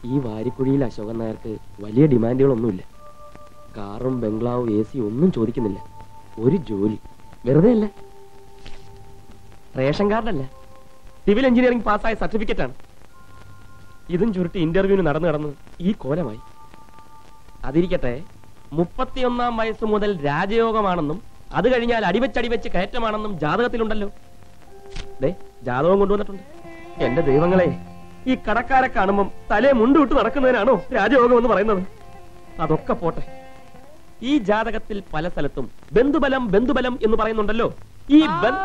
ഈ വാരിക്കുഴിയിൽ അശോകൻ നായർക്ക് വലിയ ഡിമാൻഡുകളൊന്നുമില്ല കാറും ബംഗ്ലാവും എ സി ഒന്നും ചോദിക്കുന്നില്ല ഒരു ജോലി വെറുതെ അല്ല റേഷൻ കാർഡല്ല സിവിൽ എഞ്ചിനീയറിംഗ് പാസ്സായ സർട്ടിഫിക്കറ്റ് ആണ് ഇതും ചുരുട്ടി ഇന്റർവ്യൂവിന് നടന്നു നടന്ന് ഈ കോലമായി അതിരിക്കട്ടെ മുപ്പത്തിയൊന്നാം വയസ്സ് മുതൽ രാജയോഗമാണെന്നും അത് കഴിഞ്ഞാൽ അടിവെച്ചടിവെച്ച് കയറ്റമാണെന്നും ജാതകത്തിലുണ്ടല്ലോ ദേ ജാതകം കൊണ്ടുവന്നിട്ടുണ്ട് എന്റെ ദൈവങ്ങളെ ഈ കടക്കാരെ കാണുമ്പം തലേ മുണ്ടുവിട്ട് നടക്കുന്നതിനാണോ രാജയോഗം എന്ന് പറയുന്നത് അതൊക്കെ പോട്ടെ ഈ ജാതകത്തിൽ പല സ്ഥലത്തും ബന്ധുബലം ബന്ധുബലം എന്ന് പറയുന്നുണ്ടല്ലോ ഈ ബ-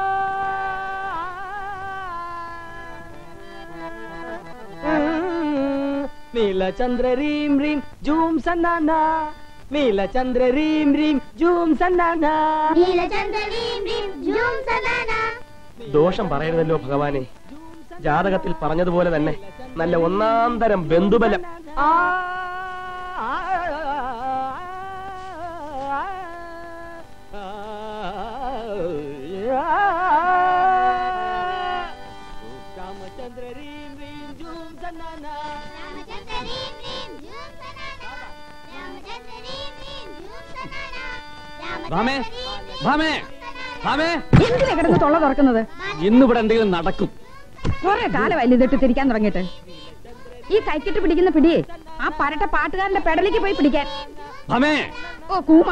നീലചന്ദ്ര റീം റീം ജൂം സന്നാന നീലചന്ദ്ര റീം റീം ജൂം സന്നാന ദോഷം പറയരുതല്ലോ ഭഗവാനെ ജാതകത്തിൽ പറഞ്ഞതുപോലെ തന്നെ നല്ല ഒന്നാം തരം ബന്ധുബലം ആ രാമചന്ദ്ര റീം റീം ജൂം സന്നാന ഭാമേ ഭാമേ ഭാമേ എന്തിനാ കിടന്ന് തൊള്ള തുറക്കുന്നത് ഇന്നിവിടെ എന്തെങ്കിലും നടക്കും കുറെ കാലമല്ല ഇതിട്ട് തിരിക്കാൻ തുടങ്ങിയിട്ട് ഈ കൈക്കിട്ട് പിടിക്കുന്ന പിടിയേ ആ പരട്ട പാട്ടുകാരന്റെ പെടലേക്ക് പോയി പിടിക്കാൻ ഭാമേ ഓ കൂമ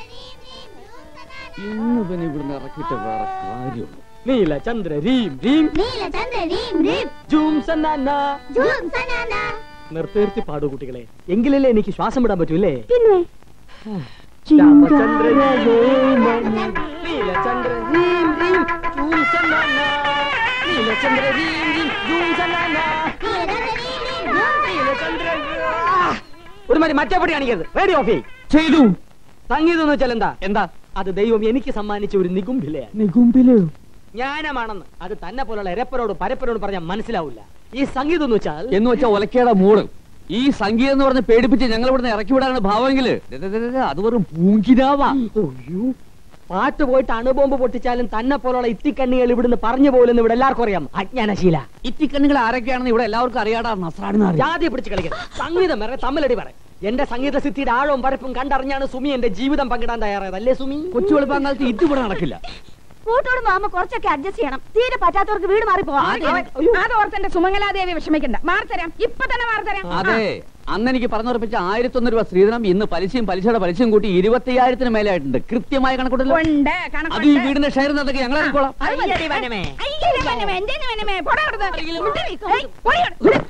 ഇന്ന് പിന്നെ ഇവിടുന്ന് ഇറക്കിയിട്ട് വേറെ കാര്യമുള്ളൂ നീലചന്ദ്ര റീം റീം ജൂം സന്നാന നിർത്തി പാടൂ കുട്ടികളെ എങ്കിലല്ലേ എനിക്ക് ശ്വാസം വിടാൻ പറ്റൂല്ലേ പിന്നെ രാമചന്ദ്ര നീലചന്ദ്ര റീം റീം ജൂം സന്നാന നീലചന്ദ്ര റീം റീം ജൂം സന്നാന നീലചന്ദ്ര ഒരു മതി മറ്റേ പടി കാണിക്കരുത് റേഡിയോ ഓഫ് ചെയ്തു സംഗീതം എന്ന് വെച്ചാൽ എന്താ എന്താ അത് ദൈവം എനിക്ക് സമ്മാനിച്ച ഒരു നികുംഭിലയാണ് നികുമ്പില് ജ്ഞാനമാണെന്ന് അത് തന്നെ പോലുള്ള എരപ്പരോട് പരപ്പരോട് പറഞ്ഞാൽ മനസ്സിലാവില്ല ഈ സംഗീതം എന്ന് വെച്ചാൽ എന്ന് വെച്ചാ ഒലക്കേടെ മൂട് ഈ സംഗീതം എന്ന് പറഞ്ഞ് പേടിപ്പിച്ച് ഞങ്ങൾ ഇവിടുന്ന് ഇറക്കി വിടാനാണ് ഭാവമെങ്കില് ദേ, ദേ, ദേ, ദേ, അത് വെറും പൂങ്കിരാവാ ഒയ്യോ, പാട്ട് പോയിട്ട് അണുബോംബ് പൊട്ടിച്ചാലും തന്നെ പോലുള്ള ഇത്തിക്കണ്ണികൾ ഇവിടുന്ന് പറഞ്ഞു പോലെന്ന് ഇവിടെ എല്ലാവർക്കും അറിയാം അജ്ഞാനശീല ഇത്തിക്കണ്ണുകൾ ആരൊക്കെയാണെന്ന് ഇവിടെ എല്ലാവർക്കും അറിയാടാ നസ്രാണെന്ന് അറിയാം ജാതിയെ പിടിച്ച് കളിക്കണം സംഗീതം വേറെ തമ്മിലടി പറ എന്റെ സംഗീത സിദ്ധിയുടെ ആഴവും പരപ്പും കണ്ടറിഞ്ഞാണ് സുമി എന്റെ ജീവിതം പങ്കിടാൻ തയ്യാറായത് അല്ലേ സുമി കൊച്ചു വെളുപ്പാങ്കാലത്ത് ഇത് ഇവിടെ നടക്കില്ല കൂട്ടോട് മാമ കുറച്ചൊക്കെ അഡ്ജസ്റ്റ് ചെയ്യണം തീരെ പറ്റാത്തവർക്ക് വീട് മാറി പോവാം അത് ഓർത്തെന്റെ സുമംഗലാദേവി വിഷമിക്കണ്ട മാറിത്തരാം ഇപ്പൊ തന്നെ മാറിത്തരാം അതെ അന്ന് എനിക്ക് പറഞ്ഞുറപ്പിച്ച ആയിരത്തൊന്ന് രൂപ ശ്രീധനം ഇന്ന് പലിശയും പലിശയുടെ പലിശയും കൂട്ടി ഇരുപത്തിയായിരത്തിന് മേലായിട്ടുണ്ട് കൃത്യമായ കണക്കൂട്ടല്ലോ ഉണ്ട് അത് ഈ കണക്കുണ്ട് വീടിന്റെ ഷെയർ എന്നതൊക്കെ ഞങ്ങൾ ഇറക്കിക്കോളാം അത് മതി. അയ്യടി വനമേ. അയ്യടി വനമേ, എന്തിന് വനമേ? പോടാ അവിടുന്ന്. വിട്ട് നിൽക്ക്. ഏയ്, പോടി അവിടുന്ന്.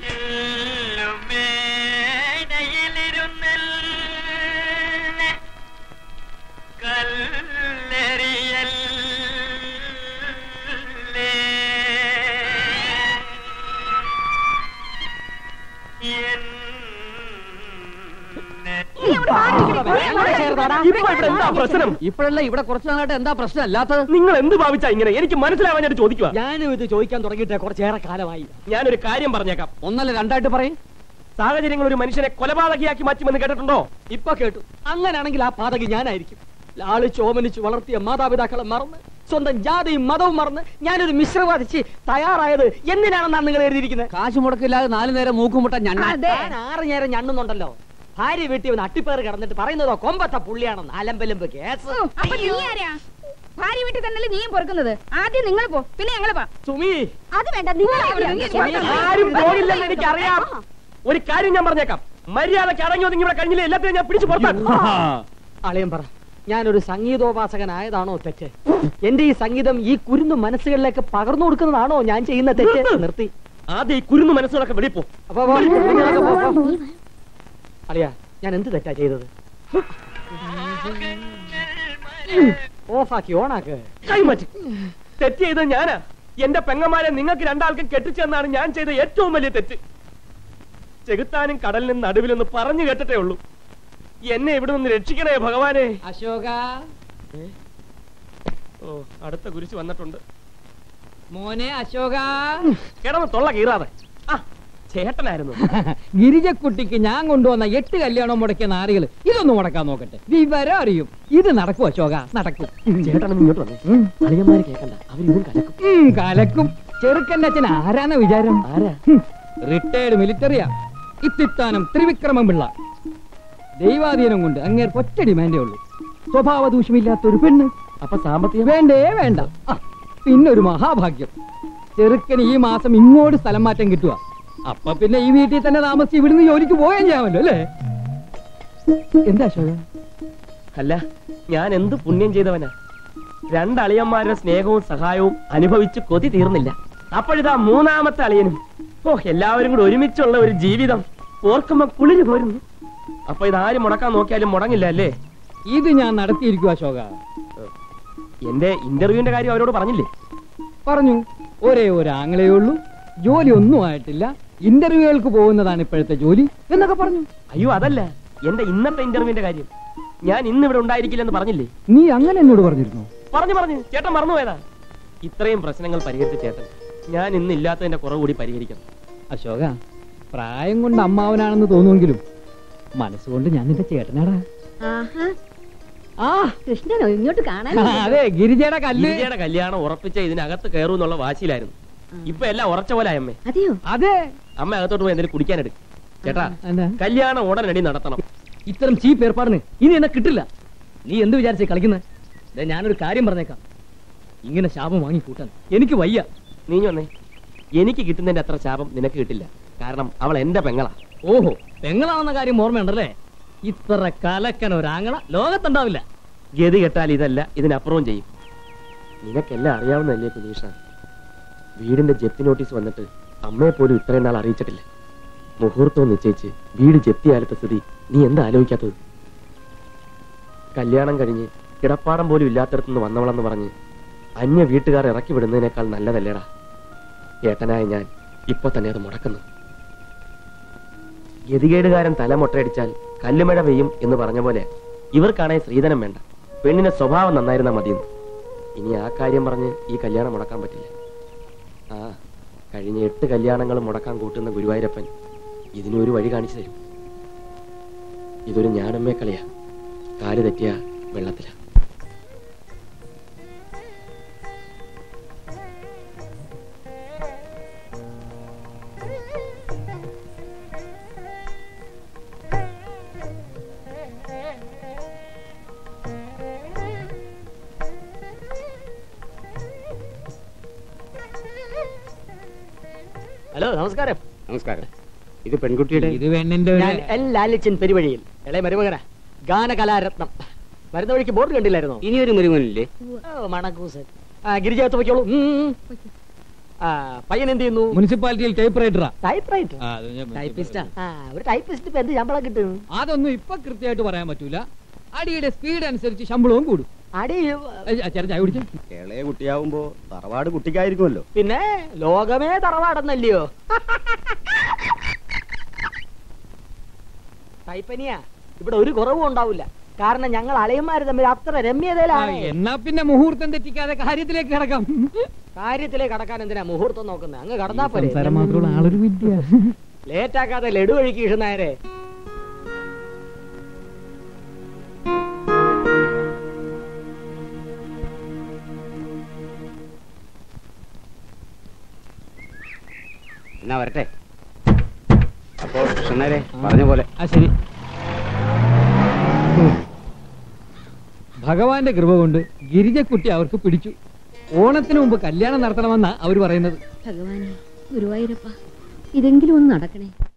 നീ അവിടെ മാറി നിൽക്കടി. പോടി, ഞങ്ങളെ പോടി. ചേർന്നാടാ. ഇപ്പൊ ഇവിടെ എന്താ പ്രശ്നം ഇപ്പോഴല്ല ഇവിടെ കുറച്ചു നാളായിട്ട് എന്താ പ്രശ്നം അല്ലാത്തത് നിങ്ങൾ എന്ത് ഭാവിച്ചാ ഇങ്ങനെ എനിക്ക് മനസ്സിലാവാൻ ഞാൻ ചോദിക്കുക ഞാനും ഇത് ചോദിക്കാൻ തുടങ്ങിയിട്ട് കുറച്ചേറെ കാലമായി ഞാനൊരു കാര്യം പറഞ്ഞേക്കാം ഒന്നല്ല രണ്ടായിട്ട് പറയും സാഹചര്യങ്ങൾ ഒരു മനുഷ്യനെ കൊലപാതകിയാക്കി മാറ്റുമെന്ന് കേട്ടിട്ടുണ്ടോ ഇപ്പൊ കേട്ടു അങ്ങനെയാണെങ്കിൽ ആ പാതകി ഞാനായിരിക്കും ലാളിച്ച് ഓമനിച്ച് വളർത്തിയ മാതാപിതാക്കളെ മറന്ന് സ്വന്തം ജാതിയും മതവും മറന്ന് ഞാനൊരു മിശ്രവാദിച്ച് തയ്യാറായത് എന്തിനാണെന്നാണ് നിങ്ങൾ എഴുതിയിരിക്കുന്നത് കാശ് മുടക്കില്ലാതെ നാലു നേരം മൂക്കുമുട്ട ഞണ്ണ അതെ. ഞാൻ ആറ് നേരം ഞണ്ണുന്നുണ്ടല്ലോ ഭാര്യ വീട്ടിൽ വന്ന് അട്ടിപ്പേർ കിടന്നിട്ട് പറയുന്നതോ കൊമ്പത്ത പുള്ളിയാണെന്ന് അലമ്പലമ്പ് കേസ് ഓ, അപ്പൊ നീ ആരാ ഭാര്യ വീട്ടിൽ തന്നെയല്ലേ നീയും പൊറുക്കുന്നത് ആദ്യം നിങ്ങൾ പോ പിന്നെ ഞങ്ങൾ പോ സുമി അത് വേണ്ട നിങ്ങൾ ആരും പോകില്ലെന്ന് എനിക്കറിയാം ഒരു കാര്യം ഞാൻ പറഞ്ഞേക്കാം മര്യാദക്ക് അടങ്ങി ഒതുങ്ങി ഇവിടെ കഴിഞ്ഞില്ല എല്ലാത്തിനും ഞാൻ പിടിച്ചു പുറത്താക്കും അളയം പറ ഞാനൊരു സംഗീതോപാസകനായതാണോ തെറ്റ് എന്റെ ഈ സംഗീതം ഈ കുരുന്നു മനസ്സുകളിലേക്ക് പകർന്നു കൊടുക്കുന്നതാണോ ഞാൻ ചെയ്യുന്ന തെറ്റ് നിർത്തി ആദ്യം ഈ കുരുന്നു മനസ്സുകളൊക്കെ വെളിപ്പോ അപ്പൊ പോ, നിങ്ങളൊക്കെ പോ, പോ. അളിയാ ഞാൻ എന്ത് തെറ്റാ ചെയ്തത് ഓഫാക്കി ഓണാക്ക് കൈമാറ്റി തെറ്റ് ചെയ്തത് ഞാനാ എന്റെ പെങ്ങന്മാരെ നിങ്ങൾക്ക് രണ്ടാൾക്കും കെട്ടിച്ചെന്നാണ് ഞാൻ ചെയ്ത ഏറ്റവും വലിയ തെറ്റ് ചെകുത്താനും കടലിനും നടുവിലൊന്ന് പറഞ്ഞു കേട്ടിട്ടേ ഉള്ളൂ എന്നെ ഇവിടെ നിന്ന് രക്ഷിക്കണേ ഭഗവാനെ അശോക ഓ അടുത്ത കുരിശ് വന്നിട്ടുണ്ട് മോനെ അശോക കിടന്ന് തൊള്ള കീറാതെ ആ ചേട്ടനായിരുന്നു ഗിരിജക്കുട്ടിക്ക് ഞാൻ കൊണ്ടുവന്ന എട്ട് കല്യാണം മുടക്കിയ നാരികൾ ഇതൊന്നും മുടക്കാൻ നോക്കട്ടെ വിവരം അറിയും ഇത് നടക്കും അശോക നടക്കും ചേട്ടനൊന്ന് ഇങ്ങോട്ട് വന്നേ അളിയന്മാര് കേക്കണ്ട അവരിതും കലക്കും ഉം, കലക്കും ചെറുക്കന്റെ അച്ഛൻ ആരാന്ന വിചാരം ആരാ റിട്ടയർഡ് മിലിറ്ററിയാ ഇത്തിത്താനം ത്രിവിക്രമം പിള്ള ദൈവാധീനം കൊണ്ട് അങ്ങേർ ഒറ്റ ഡിമാൻഡേ ഉള്ളൂ സ്വഭാവ ദൂഷ്യമില്ലാത്ത ഒരു പെണ്ണ് അപ്പൊ സാമ്പത്തികം വേണ്ടേ വേണ്ട ആ, പിന്നെ ഒരു മഹാഭാഗ്യം ചെറുക്കന് ഈ മാസം ഇങ്ങോട്ട് സ്ഥലം മാറ്റം കിട്ടുക അപ്പൊ പിന്നെ ഈ വീട്ടിൽ തന്നെ താമസിച്ച് ഇവിടുന്ന് ജോലിക്ക് പോവുകയും ചെയ്യാമല്ലോ അല്ലേ എന്താ അശോക അല്ല ഞാൻ എന്ത് പുണ്യം ചെയ്തവനാ രണ്ടളിയന്മാരുടെ സ്നേഹവും സഹായവും അനുഭവിച്ച് കൊതി തീർന്നില്ല അപ്പോഴിതാ മൂന്നാമത്തെ അളിയനും ഓ എല്ലാവരും കൂടെ ഒരുമിച്ചുള്ള ഒരു ജീവിതം ഓർക്കുമ്പോ കുളിര് പോരുന്നു അപ്പൊ ഇതാരും മുടക്കാൻ നോക്കിയാലും മുടങ്ങില്ല അല്ലേ ഇത് ഞാൻ നടത്തിയിരിക്കും അശോക എന്റെ ഇന്റർവ്യൂവിന്റെ കാര്യം അവരോട് പറഞ്ഞില്ലേ പറഞ്ഞു ഒരേ ഒരു ആങ്ങളേ ഉള്ളൂ ജോലി ഒന്നും ആയിട്ടില്ല ഇന്റർവ്യൂകൾക്ക് പോകുന്നതാണ് ഇപ്പോഴത്തെ ജോലി എന്നൊക്കെ പറഞ്ഞു അയ്യോ അതല്ല എന്റെ ഇന്നത്തെ ഇന്റർവ്യൂവിന്റെ കാര്യം ഞാൻ ഇന്ന് ഇവിടെ ഉണ്ടായിരിക്കില്ലെന്ന് പറഞ്ഞില്ലേ നീ അങ്ങനെ എന്നോട് പറഞ്ഞിരുന്നു പറഞ്ഞു പറഞ്ഞു ചേട്ടൻ മറന്നുപോയതാ ഇത്രയും പ്രശ്നങ്ങൾ പരിഹരിച്ച ചേട്ടൻ ഞാൻ ഇന്ന് ഇല്ലാത്തതിന്റെ കുറവ് കൂടി പരിഹരിക്കണം അശോക പ്രായം കൊണ്ട് അമ്മാവനാണെന്ന് തോന്നുമെങ്കിലും മനസ്സുകൊണ്ട് ഞാൻ നിന്റെ ചേട്ടനാടാ ആഹാ ആ കൃഷ്ണനോ ഇങ്ങോട്ട് കാണാൻ അതെ ഗിരിജയുടെ കല്ല് ഗിരിജയുടെ കല്യാണം ഉറപ്പിച്ച ഇതിനകത്ത് കയറും എന്നുള്ള വാശിയിലായിരുന്നു ഇപ്പൊ എല്ലാം ഉറച്ച പോലെ അമ്മേ അതെയോ അതെ അമ്മ അകത്തോട്ട് പോയി എന്തെങ്കിലും കുടിക്കാനെടുക്കും ചേട്ടാ എന്താ കല്യാണം ഉടനടി നടത്തണം ഇത്തരം ചീപ്പ് ഏർപ്പാടിന് ഇനി എന്നെ കിട്ടില്ല നീ എന്ത് വിചാരിച്ചേ കളിക്കുന്നത് ഞാനൊരു കാര്യം പറഞ്ഞേക്കാം ഇങ്ങനെ ശാപം വാങ്ങി കൂട്ടാൻ എനിക്ക് വയ്യ നീ വന്നേ എനിക്ക് കിട്ടുന്നതിന്റെ അത്ര ശാപം നിനക്ക് കിട്ടില്ല കാരണം അവൾ എന്റെ പെങ്ങളാ ഓഹോ പെങ്ങളാണെന്ന കാര്യം ഓർമ്മയുണ്ടല്ലേ ഇത്ര കലക്കൻ ഒരാങ്ങള ലോകത്തുണ്ടാവില്ല ഗതി കെട്ടാൽ ഇതല്ല ഇതിനപ്പുറവും ചെയ്യും നിനക്കെല്ലാം അറിയാവുന്നതല്ലേ കുനീഷ വീടിന്റെ ജപ്തി നോട്ടീസ് വന്നിട്ട് അമ്മയെ പോലും ഇത്രയും നാൾ അറിയിച്ചിട്ടില്ല മുഹൂർത്തവും നിശ്ചയിച്ച് വീട് ജപ്തിയാലത്തെ സ്ഥിതി നീ എന്താ ആലോചിക്കാത്തത് കല്യാണം കഴിഞ്ഞ് കിടപ്പാടം പോലും ഇല്ലാത്തടത്തുനിന്ന് വന്നവളെന്ന് പറഞ്ഞ് അന്യ വീട്ടുകാർ ഇറക്കി വിടുന്നതിനേക്കാൾ നല്ലതല്ലേടാ ഏട്ടനായ ഞാൻ ഇപ്പൊ തന്നെ അത് മുടക്കുന്നു ഗതികേടുകാരൻ തല മൊട്ടയടിച്ചാൽ കല്ലുമഴ പെയ്യും എന്ന് പറഞ്ഞ പോലെ ഇവർക്കാണെങ്കിൽ സ്ത്രീധനം വേണ്ട പെണ്ണിന്റെ സ്വഭാവം നന്നായിരുന്ന മതിയെന്ന് ഇനി ആ കാര്യം പറഞ്ഞ് ഈ കല്യാണം മുടക്കാൻ പറ്റില്ല ആ കഴിഞ്ഞ എട്ട് കല്യാണങ്ങൾ മുടക്കാൻ കൂട്ടുന്ന ഗുരുവായൂരപ്പൻ ഇതിനൊരു വഴി കാണിച്ചു തരും ഇതൊരു ഞാനമ്മേ കളിയാ കാല് തെറ്റിയ വെള്ളത്തില ഹലോ നമസ്കാരം നമസ്കാരം ഇത് പെൺകുട്ടിയുടെ ഇത് പെണ്ണിന്റെ ഒരു ഞാൻ എൽ ലാലിച്ചൻ പെരുവഴിയിൽ ഇളയ മരുമകന ഗാനകലാരത്നം വരുന്ന വഴിക്ക് ബോർഡ് കണ്ടില്ലായിരുന്നോ ഇനിയൊരു മുരുകനില്ലേ ഓ, മണക്കൂസൻ ആ ഗിരിജകത്ത് പൊയ്ക്കോളൂ ഉം, ഉം. ആ പയ്യൻ എന്ത് ചെയ്യുന്നു മുനിസിപ്പാലിറ്റിയിൽ ടൈപ്പ് റൈറ്ററാ ടൈപ്പ് റൈറ്റർ ടൈപ്പിസ്റ്റാ ആ ഒരു ടൈപ്പിസ്റ്റ് ഇപ്പൊ എന്ത് ശമ്പളം കിട്ടും അതൊന്നും ഇപ്പൊ കൃത്യമായിട്ട് പറയാൻ പറ്റൂല അടിയുടെ സ്പീഡ് അനുസരിച്ച് ശമ്പളവും കൂടും അടി ചേട്ടൻ ചായ കുടിച്ചു ഇളയ കുട്ടിയാവുമ്പോ തറവാട് കുട്ടിക്കായിരിക്കുമല്ലോ പിന്നെ ലോകമേ തറവാടെന്നല്ലയോ ടൈപ്പനിയാ ഇവിടെ ഒരു കുറവും ഉണ്ടാവില്ല കാരണം ഞങ്ങൾ അളയന്മാര് തമ്മിൽ അത്ര രമ്യതയിലാണ് എന്നാ പിന്നെ മുഹൂർത്തം തെറ്റിക്കാതെ കാര്യത്തിലേക്ക് കിടക്കാം കാര്യത്തിലേക്ക് കടക്കാൻ എന്തിനാ മുഹൂർത്തം നോക്കുന്നത് അങ്ങ് കടന്നാ പോലെ സംസാരം മാത്രമുള്ള ആളൊരു വിദ്യ ലേറ്റ് ആക്കാതെ ലഡു ഒഴുക്കി ഇടുന്നേരെ എന്നാ വരട്ടെ അപ്പോ കൃഷ്ണരെ പറഞ്ഞ പോലെ ആ ശരി ഭഗവാന്റെ കൃപ കൊണ്ട് ഗിരിജക്കുട്ടി അവർക്ക് പിടിച്ചു ഓണത്തിന് മുമ്പ് കല്യാണം നടത്തണമെന്നാ അവർ പറയുന്നത് ഭഗവാനെ ഗുരുവായൂരപ്പ ഇതെങ്കിലും ഒന്ന് നടക്കണേ